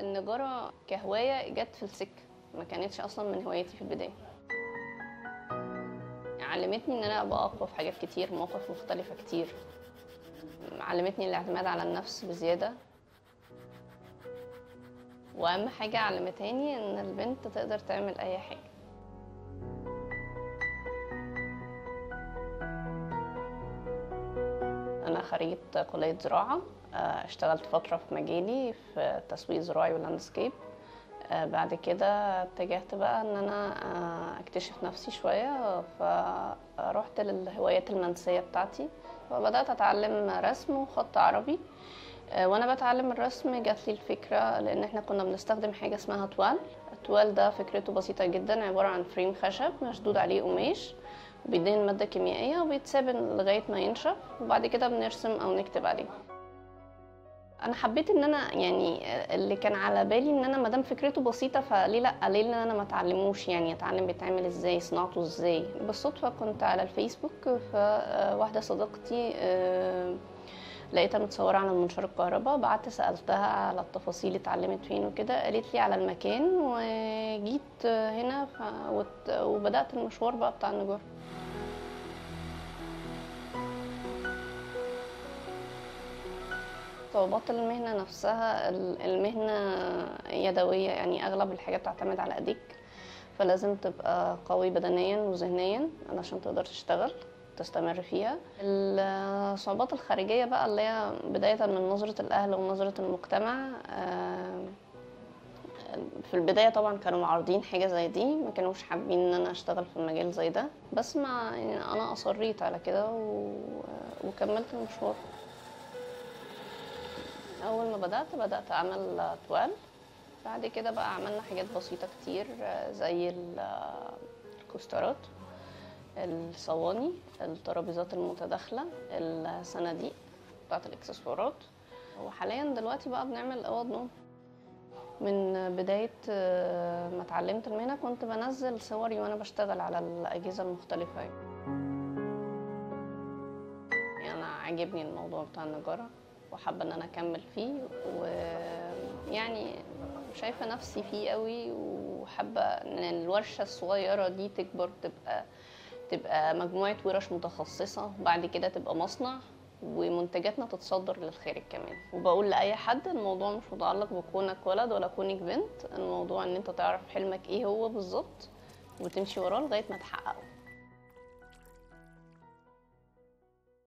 النجارة كهواية جت في السكة ما كانتش أصلا من هوايتي في البداية علمتني إن أنا أبقى أقوى في حاجات كتير مواقف مختلفة كتير علمتني الاعتماد على النفس بزيادة وأهم حاجة علمتاني إن البنت تقدر تعمل أي حاجة أنا خريجة كلية زراعة آه، اشتغلت فترة في مجالي في تسويق زراعي ولاندسكيب آه، بعد كده اتجهت بقى ان انا آه، اكتشف نفسي شوية فرحت للهوايات المنسية بتاعتي وبدأت اتعلم رسم وخط عربي آه، وانا بتعلم الرسم جات لي الفكرة لان احنا كنا بنستخدم حاجة اسمها توال التوال ده فكرته بسيطة جدا عبارة عن فريم خشب مشدود عليه قماش وبيدهن مادة كيميائية وبيتساب لغاية ما ينشف وبعد كده بنرسم أو نكتب عليه انا حبيت ان انا يعني اللي كان على بالي ان انا مادام فكرته بسيطه فليه لا ليه ان انا ما اتعلموش يعني اتعلم بيتعمل ازاي صناعته ازاي بالصدفه كنت على الفيسبوك فواحده صديقتي آه، لقيتها متصوره على منشار الكهرباء بعت سالتها على التفاصيل اتعلمت فين وكده قالت لي على المكان وجيت هنا ف... وت- وبدات المشوار بقى بتاع النجار صعوبات المهنة نفسها ال- المهنة يدوية يعني أغلب الحاجات بتعتمد على إيديك فلازم تبقى قوي بدنيا وذهنيا علشان تقدر تشتغل تستمر فيها الصعوبات الخارجية بقى اللي هي بداية من نظرة الأهل ونظرة المجتمع آه، في البداية طبعا كانوا معارضين حاجة زي دي ما كانوش حابين ان انا اشتغل في المجال زي ده بس ما يعني انا اصريت على كده و... وكملت المشوار اول ما بدات بدات اعمل توال بعد كده بقى عملنا حاجات بسيطه كتير آه، زي ال- آه، الكوسترات الصواني الترابيزات المتداخله الصناديق بتاعت الاكسسوارات وحاليا دلوقتي بقى بنعمل اوض نوم من بداية آه، ما اتعلمت المهنة كنت بنزل صوري وانا بشتغل على الأجهزة المختلفة يعني يعني أنا عاجبني الموضوع بتاع النجارة وحابة إن أنا أكمل فيه ويعني شايفة نفسي فيه قوي وحابة إن الورشة الصغيرة دي تكبر تبقى تبقى مجموعة ورش متخصصة وبعد كده تبقى مصنع ومنتجاتنا تتصدر للخارج كمان وبقول لأي حد الموضوع مش متعلق بكونك ولد ولا كونك بنت الموضوع ان انت تعرف حلمك ايه هو بالظبط وتمشي وراه لغاية ما تحققه